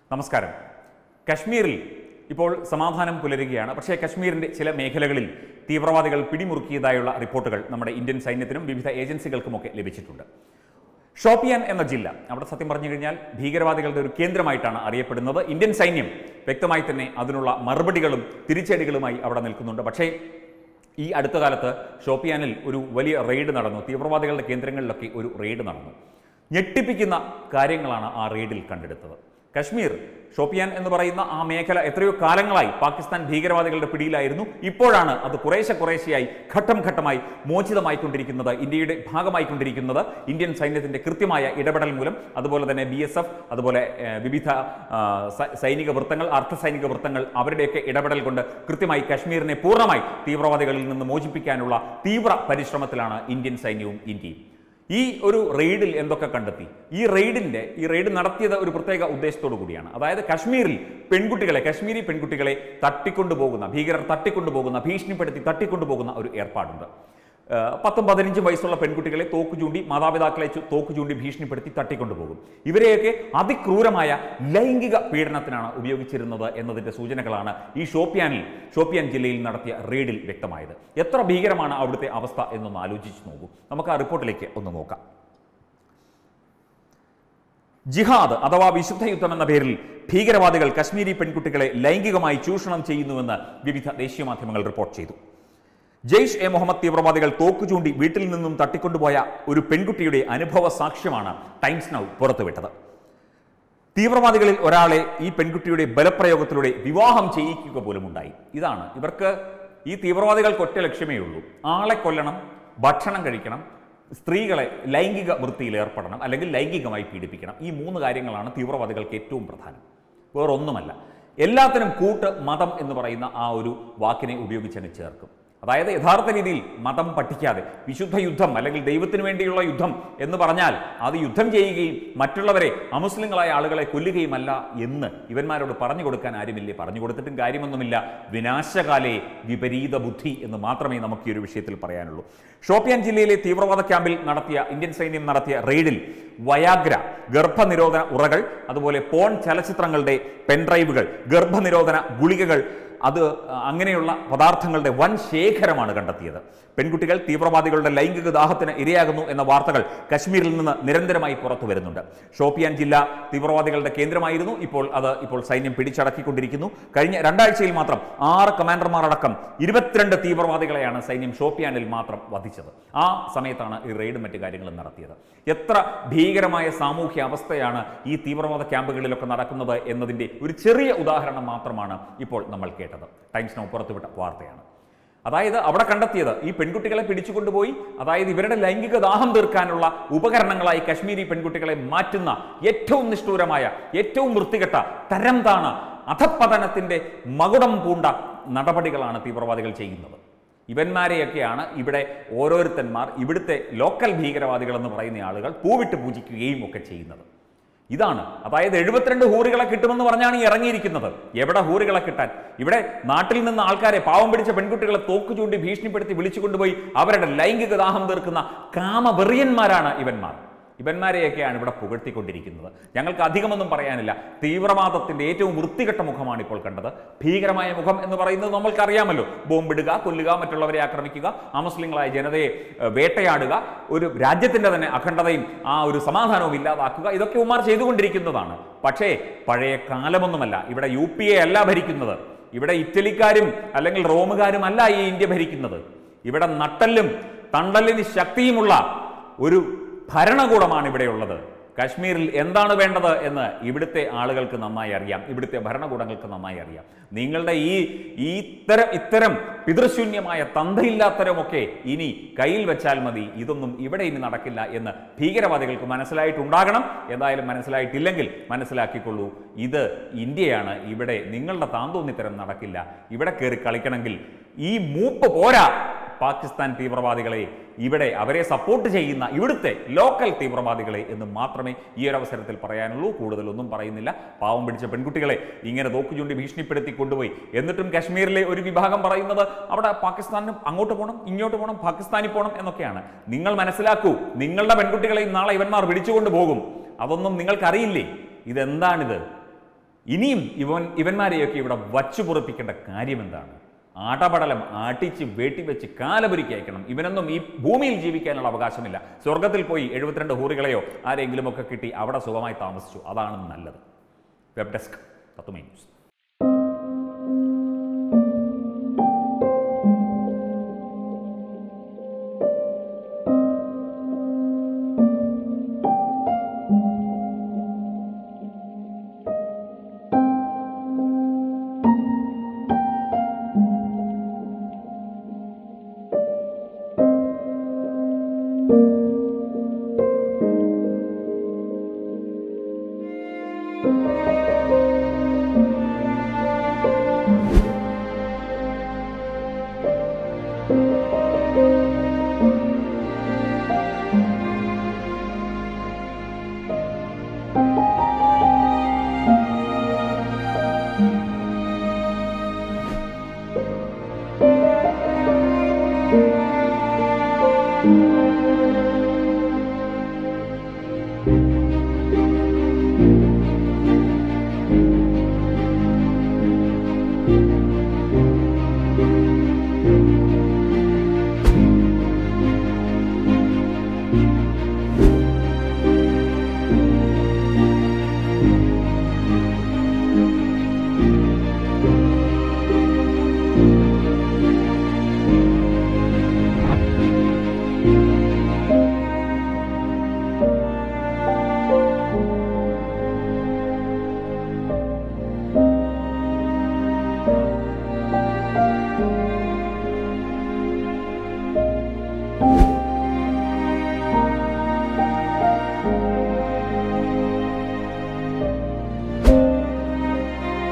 നമസ്കാരം കശ്മീരിൽ ഇപ്പോൾ സമാധാനം പുലരുകയാണ് പക്ഷേ കശ്മീരിന്റെ ചില മേഖലകളിൽ തീവ്രവാദികൾ പിടിമുറുക്കിയതായുള്ള റിപ്പോർട്ടുകൾ നമ്മുടെ ഇന്ത്യൻ സൈന്യത്തിനും വിവിധ ഏജൻസികൾക്കുമൊക്കെ ലഭിച്ചിട്ടുണ്ട് ഷോപ്പിയാൻ എന്ന ജില്ല അവിടെ സത്യം പറഞ്ഞു കഴിഞ്ഞാൽ ഭീകരവാദികളുടെ ഒരു കേന്ദ്രമായിട്ടാണ് അറിയപ്പെടുന്നത് ഇന്ത്യൻ സൈന്യം വ്യക്തമായി തന്നെ അതിനുള്ള മറുപടികളും തിരിച്ചടികളുമായി അവിടെ നിൽക്കുന്നുണ്ട് പക്ഷേ ഈ അടുത്ത കാലത്ത് ഷോപ്പിയാനിൽ ഒരു വലിയ റെയ്ഡ് നടന്നു തീവ്രവാദികളുടെ കേന്ദ്രങ്ങളിലൊക്കെ ഒരു റെയ്ഡ് നടന്നു ഞെട്ടിപ്പിക്കുന്ന കാര്യങ്ങളാണ് ആ റെയ്ഡിൽ കണ്ടെടുത്തത് കശ്മീർ ഷോപ്പിയാൻ എന്ന് പറയുന്ന ആ മേഖല എത്രയോ കാലങ്ങളായി പാകിസ്ഥാൻ ഭീകരവാദികളുടെ പിടിയിലായിരുന്നു ഇപ്പോഴാണ് അത് കുറേശ്ശെ കുറേശ്ശെയായി ഘട്ടം ഘട്ടമായി മോചിതമായിക്കൊണ്ടിരിക്കുന്നത് ഇന്ത്യയുടെ ഭാഗമായിക്കൊണ്ടിരിക്കുന്നത് ഇന്ത്യൻ സൈന്യത്തിന്റെ കൃത്യമായ ഇടപെടൽ മൂലം അതുപോലെ തന്നെ ബി എസ് എഫ് അതുപോലെ ഏഹ്, വിവിധ ആ, സ- സൈനിക വൃത്തങ്ങൾ അർദ്ധ സൈനിക വൃത്തങ്ങൾ അവരുടെയൊക്കെ ഇടപെടൽ കൊണ്ട് കൃത്യമായി കശ്മീരിനെ പൂർണ്ണമായി തീവ്രവാദികളിൽ നിന്ന് മോചിപ്പിക്കാനുള്ള തീവ്ര പരിശ്രമത്തിലാണ് ഇന്ത്യൻ സൈന്യവും ഇന്ത്യയും ഈ ഒരു റെയ്ഡിൽ എന്തൊക്കെ കണ്ടെത്തി ഈ റെയ്ഡിന്റെ ഈ റെയ്ഡ് നടത്തിയത് ഒരു പ്രത്യേക ഉദ്ദേശത്തോടു കൂടിയാണ് അതായത് കശ്മീരിൽ പെൺകുട്ടികളെ കശ്മീരി പെൺകുട്ടികളെ തട്ടിക്കൊണ്ടുപോകുന്ന ഭീകരർ തട്ടിക്കൊണ്ടുപോകുന്ന ഭീഷണിപ്പെടുത്തി തട്ടിക്കൊണ്ടുപോകുന്ന ഒരു ഏർപ്പാടുണ്ട് ഏഹ് പത്തും പതിനഞ്ചും വയസ്സുള്ള പെൺകുട്ടികളെ തോക്ക് ചൂണ്ടി മാതാപിതാക്കളെ ചു- തോക്ക് ചൂണ്ടി ഭീഷണിപ്പെടുത്തി തട്ടിക്കൊണ്ടുപോകും ഇവരെയൊക്കെ അതിക്രൂരമായ ലൈംഗിക പീഡനത്തിനാണ് ഉപയോഗിച്ചിരുന്നത് എന്നതിന്റെ സൂചനകളാണ് ഈ ഷോപ്പിയാനിൽ ഷോപ്പിയാൻ ജില്ലയിൽ നടത്തിയ റെയ്ഡിൽ വ്യക്തമായത് എത്ര ഭീകരമാണ് അവിടുത്തെ അവസ്ഥ എന്നൊന്ന് ആലോചിച്ച് നോക്കൂ നമുക്ക് ആ റിപ്പോർട്ടിലേക്ക് ഒന്ന് നോക്കാം ജിഹാദ് അഥവാ വിശുദ്ധ യുദ്ധം എന്ന പേരിൽ ഭീകരവാദികൾ കശ്മീരി പെൺകുട്ടികളെ ലൈംഗികമായി ചൂഷണം ചെയ്യുന്നുവെന്ന് വിവിധ ദേശീയ മാധ്യമങ്ങൾ റിപ്പോർട്ട് ചെയ്തു ജെയ്ഷ് എ മുഹമ്മദ് തീവ്രവാദികൾ തോക്കു ചൂണ്ടി വീട്ടിൽ നിന്നും തട്ടിക്കൊണ്ടുപോയ ഒരു പെൺകുട്ടിയുടെ അനുഭവ സാക്ഷ്യമാണ് ടൈംസ് നൗ പുറത്തുവിട്ടത് തീവ്രവാദികളിൽ ഒരാളെ ഈ പെൺകുട്ടിയുടെ ബലപ്രയോഗത്തിലൂടെ വിവാഹം ചെയ്യിക്കുക പോലും ഉണ്ടായി ഇതാണ് ഇവർക്ക് ഈ തീവ്രവാദികൾക്ക് ഒറ്റ ലക്ഷ്യമേ ഉള്ളൂ ആളെ കൊല്ലണം ഭക്ഷണം കഴിക്കണം സ്ത്രീകളെ ലൈംഗിക വൃത്തിയിൽ ഏർപ്പെടണം അല്ലെങ്കിൽ ലൈംഗികമായി പീഡിപ്പിക്കണം ഈ മൂന്ന് കാര്യങ്ങളാണ് തീവ്രവാദികൾക്ക് ഏറ്റവും പ്രധാനം വേറൊന്നുമല്ല എല്ലാത്തിനും കൂട്ട് മതം എന്ന് പറയുന്ന ആ ഒരു വാക്കിനെ ഉപയോഗിച്ചങ്ങ് ചേർക്കും അതായത് യഥാർത്ഥ രീതിയിൽ മതം പഠിക്കാതെ വിശുദ്ധ യുദ്ധം അല്ലെങ്കിൽ ദൈവത്തിന് വേണ്ടിയുള്ള യുദ്ധം എന്ന് പറഞ്ഞാൽ അത് യുദ്ധം ചെയ്യുകയും മറ്റുള്ളവരെ അമുസ്ലിങ്ങളായ ആളുകളെ കൊല്ലുകയുമല്ല എന്ന് ഇവന്മാരോട് പറഞ്ഞു കൊടുക്കാൻ ആരുമില്ലേ പറഞ്ഞു കൊടുത്തിട്ടും കാര്യമൊന്നുമില്ല വിനാശകാലേ വിപരീത ബുദ്ധി എന്ന് മാത്രമേ നമുക്ക് ഈ ഒരു വിഷയത്തിൽ പറയാനുള്ളൂ ഷോപ്പിയാൻ ജില്ലയിലെ തീവ്രവാദ ക്യാമ്പിൽ നടത്തിയ ഇന്ത്യൻ സൈന്യം നടത്തിയ റെയ്ഡിൽ വയാഗ്ര ഗർഭനിരോധന ഉറകൾ അതുപോലെ പോൺ ചലച്ചിത്രങ്ങളുടെ പെൻഡ്രൈവുകൾ ഗർഭനിരോധന ഗുളികകൾ അത് അങ്ങനെയുള്ള പദാർത്ഥങ്ങളുടെ വൻ ശേഖരമാണ് കണ്ടെത്തിയത് പെൺകുട്ടികൾ തീവ്രവാദികളുടെ ലൈംഗിക ദാഹത്തിന് ഇരയാകുന്നു എന്ന വാർത്തകൾ കശ്മീരിൽ നിന്ന് നിരന്തരമായി പുറത്തു വരുന്നുണ്ട് ഷോപ്പിയാൻ ജില്ല തീവ്രവാദികളുടെ കേന്ദ്രമായിരുന്നു ഇപ്പോൾ അത് ഇപ്പോൾ സൈന്യം പിടിച്ചടക്കിക്കൊണ്ടിരിക്കുന്നു കഴിഞ്ഞ രണ്ടാഴ്ചയിൽ മാത്രം ആറ് കമാൻഡർമാർ അടക്കം ഇരുപത്തിരണ്ട് തീവ്രവാദികളെയാണ് സൈന്യം ഷോപ്പിയാനിൽ മാത്രം വധിച്ചത് ആ സമയത്താണ് ഈ റെയ്ഡും മറ്റു കാര്യങ്ങളും നടത്തിയത് എത്ര ഭീകരമായ സാമൂഹ്യ അവസ്ഥയാണ് ഈ തീവ്രവാദ ക്യാമ്പുകളിലൊക്കെ നടക്കുന്നത് എന്നതിൻ്റെ ഒരു ചെറിയ ഉദാഹരണം മാത്രമാണ് ഇപ്പോൾ നമ്മൾ കേട്ടത് ടൈംസ് നൗ പുറത്തുവിട്ട വാർത്തയാണ് അതായത് അവിടെ കണ്ടെത്തിയത് ഈ പെൺകുട്ടികളെ പിടിച്ചുകൊണ്ടുപോയി അതായത് ഇവരുടെ ലൈംഗിക ദാഹം തീർക്കാനുള്ള ഉപകരണങ്ങളായി കശ്മീരി പെൺകുട്ടികളെ മാറ്റുന്ന ഏറ്റവും നിഷ്ഠൂരമായ ഏറ്റവും വൃത്തികെട്ട തരം താണ അധപ്പതനത്തിന്റെ മകുടം പൂണ്ട നടപടികളാണ് തീവ്രവാദികൾ ചെയ്യുന്നത് ഇവന്മാരെയൊക്കെയാണ് ഇവിടെ ഓരോരുത്തന്മാർ ഇവിടുത്തെ ലോക്കൽ ഭീകരവാദികൾ എന്ന് പറയുന്ന ആളുകൾ പൂവിട്ട് പൂജിക്കുകയും ഒക്കെ ചെയ്യുന്നത് ഇതാണ് അതായത് എഴുപത്തിരണ്ട് ഹൂറികളെ കിട്ടുമെന്ന് പറഞ്ഞാണ് ഈ ഇറങ്ങിയിരിക്കുന്നത് എവിടെ ഹൂറികളെ കിട്ടാൻ ഇവിടെ നാട്ടിൽ നിന്ന് ആൾക്കാരെ പാവം പിടിച്ച പെൺകുട്ടികളെ തോക്ക് ചൂണ്ടി ഭീഷണിപ്പെടുത്തി വിളിച്ചുകൊണ്ടുപോയി അവരുടെ ലൈംഗിക ദാഹം തീർക്കുന്ന കാമവെറിയന്മാരാണ് ഇവന്മാർ ഇവന്മാരെയൊക്കെയാണ് ഇവിടെ പുകഴ്ത്തിക്കൊണ്ടിരിക്കുന്നത് ഞങ്ങൾക്ക് അധികമൊന്നും പറയാനില്ല തീവ്രവാദത്തിന്റെ ഏറ്റവും വൃത്തികെട്ട മുഖമാണ് ഇപ്പോൾ കണ്ടത് ഭീകരമായ മുഖം എന്ന് പറയുന്നത് നമ്മൾക്കറിയാമല്ലോ ബോംബിടുക കൊല്ലുക മറ്റുള്ളവരെ ആക്രമിക്കുക അമുസ്ലിങ്ങളായ ജനതയെ ഏഹ്, വേട്ടയാടുക ഒരു രാജ്യത്തിന്റെ തന്നെ അഖണ്ഡതയും ആ ഒരു സമാധാനവും ഇല്ലാതാക്കുക ഇതൊക്കെ ഉമാർ ചെയ്തുകൊണ്ടിരിക്കുന്നതാണ് പക്ഷേ പഴയ കാലമൊന്നുമല്ല ഇവിടെ യു പി എ അല്ല ഭരിക്കുന്നത് ഇവിടെ ഇറ്റലിക്കാരും അല്ലെങ്കിൽ റോമുകാരും അല്ല ഈ ഇന്ത്യ ഭരിക്കുന്നത് ഇവിടെ നട്ടല്ലും തണ്ടലിന് ശക്തിയുമുള്ള ഒരു ഭരണകൂടമാണ് ഇവിടെയുള്ളത് കാശ്മീരിൽ എന്താണ് വേണ്ടത് എന്ന് ഇവിടുത്തെ ആളുകൾക്ക് നന്നായി അറിയാം ഇവിടുത്തെ ഭരണകൂടങ്ങൾക്ക് നന്നായി അറിയാം നിങ്ങളുടെ ഈ ഈ ഇത്തരം ഇത്തരം പിതൃശൂന്യമായ തന്തയില്ലാത്തരമൊക്കെ ഇനി കയ്യിൽ വെച്ചാൽ മതി ഇതൊന്നും ഇവിടെ ഇനി നടക്കില്ല എന്ന് ഭീകരവാദികൾക്ക് മനസ്സിലായിട്ടുണ്ടാകണം എന്തായാലും മനസ്സിലായിട്ടില്ലെങ്കിൽ മനസ്സിലാക്കിക്കൊള്ളൂ ഇത് ഇന്ത്യയാണ് ഇവിടെ നിങ്ങളുടെ താന്തോന്നിത്തരം നടക്കില്ല ഇവിടെ കയറി കളിക്കണമെങ്കിൽ ഈ മൂപ്പ് പോരാ പാകിസ്ഥാൻ തീവ്രവാദികളെ ഇവിടെ അവരെ സപ്പോർട്ട് ചെയ്യുന്ന ഇവിടുത്തെ ലോക്കൽ തീവ്രവാദികളെ എന്ന് മാത്രമേ ഈ ഒരു അവസരത്തിൽ പറയാനുള്ളൂ കൂടുതലൊന്നും പറയുന്നില്ല പാവം പിടിച്ച പെൺകുട്ടികളെ ഇങ്ങനെ തോക്കു ചൂണ്ടി ഭീഷണിപ്പെടുത്തി കൊണ്ടുപോയി എന്നിട്ടും കാശ്മീരിലെ ഒരു വിഭാഗം പറയുന്നത് അവിടെ പാകിസ്ഥാനും അങ്ങോട്ട് പോകണം ഇങ്ങോട്ട് പോകണം പാകിസ്ഥാനിൽ പോകണം എന്നൊക്കെയാണ് നിങ്ങൾ മനസ്സിലാക്കൂ നിങ്ങളുടെ പെൺകുട്ടികളെയും നാളെ ഇവന്മാർ പിടിച്ചുകൊണ്ട് പോകും അതൊന്നും നിങ്ങൾക്കറിയില്ലേ ഇതെന്താണിത് ഇനിയും ഇവൻ ഇവന്മാരെയൊക്കെ ഇവിടെ വച്ചു പൊറിപ്പിക്കേണ്ട കാര്യം എന്താണ് ആടപടലം ആട്ടിച്ച് വെട്ടിവെച്ച് കാലപുരിക്ക് അയക്കണം ഇവനൊന്നും ഈ ഭൂമിയിൽ ജീവിക്കാനുള്ള അവകാശമില്ല സ്വർഗത്തിൽ പോയി എഴുപത്തിരണ്ട് ഹൂറികളെയോ ആരെങ്കിലും ഒക്കെ കിട്ടി അവിടെ സുഖമായി താമസിച്ചു അതാണ് നല്ലത് വെബ് ഡെസ്ക് തത്തുമൈ ന്യൂസ്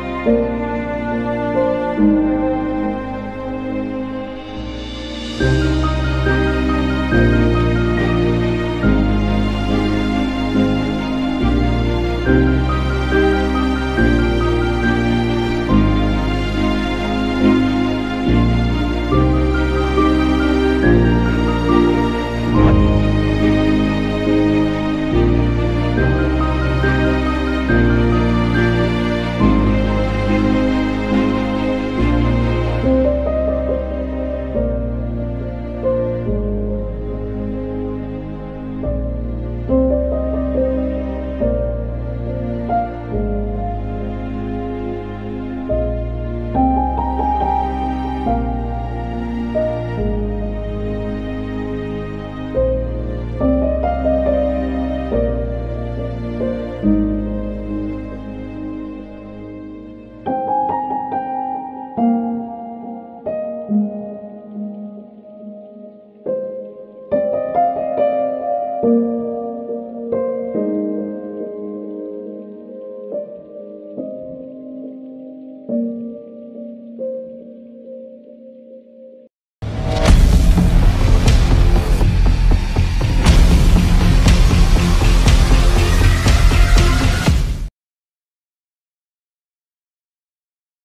thank you